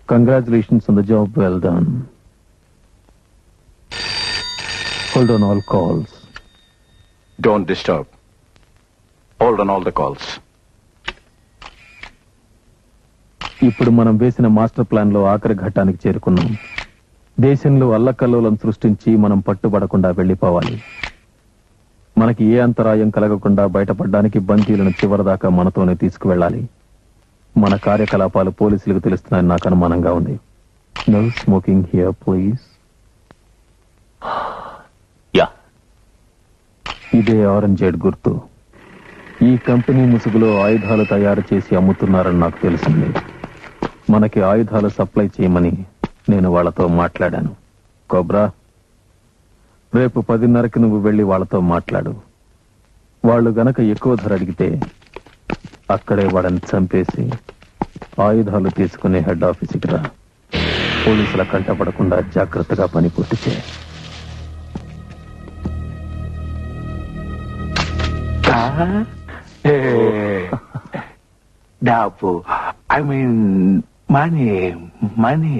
Congratulations on the job well done. Hold on all calls. Don't disturb. Hold on all the calls. ఇప్పుడు మనం వేసిన master plan లో ఆఖరి ఘట్టానికి చేరుకున్నాం దేశంలో అల్లకల్లోలం సృష్టించి మనం పట్టుబడకుండా వెళ్లిపోవాలి మనకి ఏ అంతరాయం కలగకుండా బయటపడడానికి బందీలను చివరిదాకా మనతోనే తీసుకువెళ్ళాలి మన కార్యకలాపాలు పోలీసులకు తెలుస్తున్నాయని నాకు అనుమానంగా ఉంది no smoking here please ya ఇదే ఆరెంజేడ్ గుర్తు ఈ కంపెనీ ముసుగులో ఆయుధాలు తయారు చేసి అమ్ముతున్నారని నాకు తెలిసింది మనకి ఆయుధాలు సప్లై చేయమని నేను వాళ్ళతో మాట్లాడాను కోబ్రా రేపు పదిన్నరకి నువ్వు వెళ్ళి వాళ్ళతో మాట్లాడు వాళ్ళు గనక ఎక్కువ ధర అడిగితే అక్కడే వాళ్ళని చంపేసి ఆయుధాలు తీసుకునే హెడ్ ఆఫీస్కి రా పోలీసుల కంటపడకుండా జాగ్రత్తగా పని పూర్తి చేయి డబ్బు ఐ మీన్ మనీ మనీ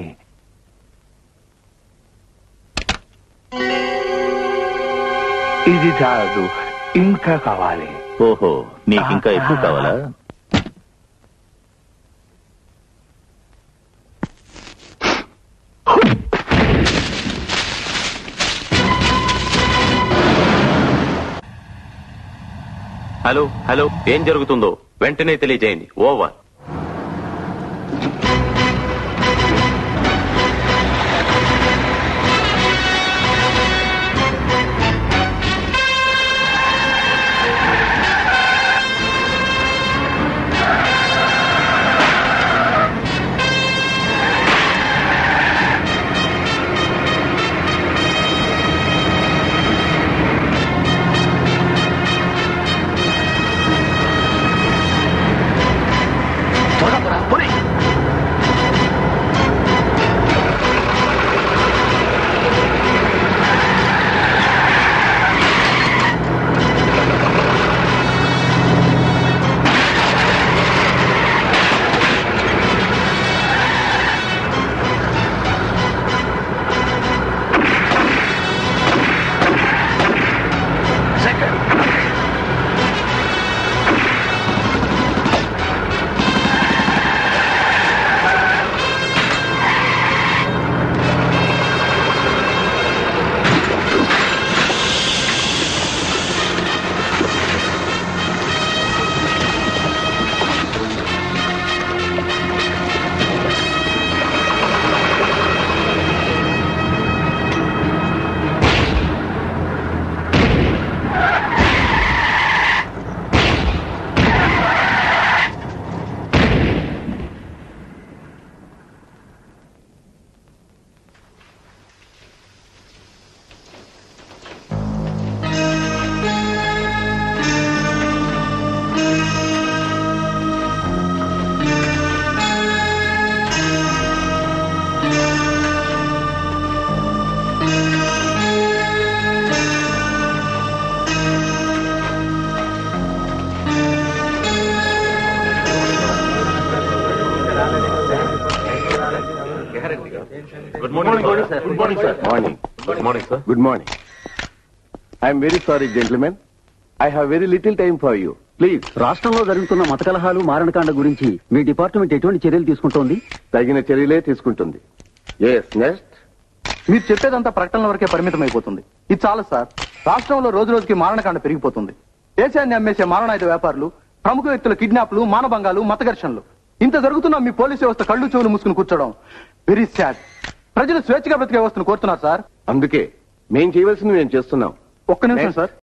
ఇది చాలు ఇంకా కావాలి ఓహో నీకు ఇంకా ఎక్కువ కావాలా హలో హలో ఏం జరుగుతుందో వెంటనే తెలియజేయండి over good morning sir good morning sir morning good morning sir good morning I'm very sorry gentlemen I have very little time for you please రాష్ట్రంలో జరుగుతున్న మత కలహాలు మారణకాండ గురించి మీ డిపార్ట్మెంట్ ఎటువంటి చర్యలు తీసుకుంటోంది తగిన చర్యలే తీసుకుంటుంది ఎస్ నెక్స్ట్ మీరు చెప్పేదంతా ప్రకటనల వరకే పరిమితం అయిపోతుంది ఇది చాలు సార్ రాష్ట్రంలో రోజు రోజుకి మారణకాండ పెరిగిపోతుంది దేశాన్ని అమ్మేసే మారణాయుధ వ్యాపారులు ప్రముఖ వ్యక్తుల కిడ్నాప్లు మానభంగాలు మత ఘర్షణలు ఇంత జరుగుతున్న మీ పోలీసు వ్యవస్థ కళ్ళు చెవులు మూసుకుని కూర్చోవడం వెరీ సాడ్ ప్రజలు స్వేచ్ఛగా బ్రతికే వ్యవస్థను కోరుతున్నారు సార్ అందుకే మేం చేయవలసింది మేము చేస్తున్నాం ఒక్క నిమిషం Next. సార్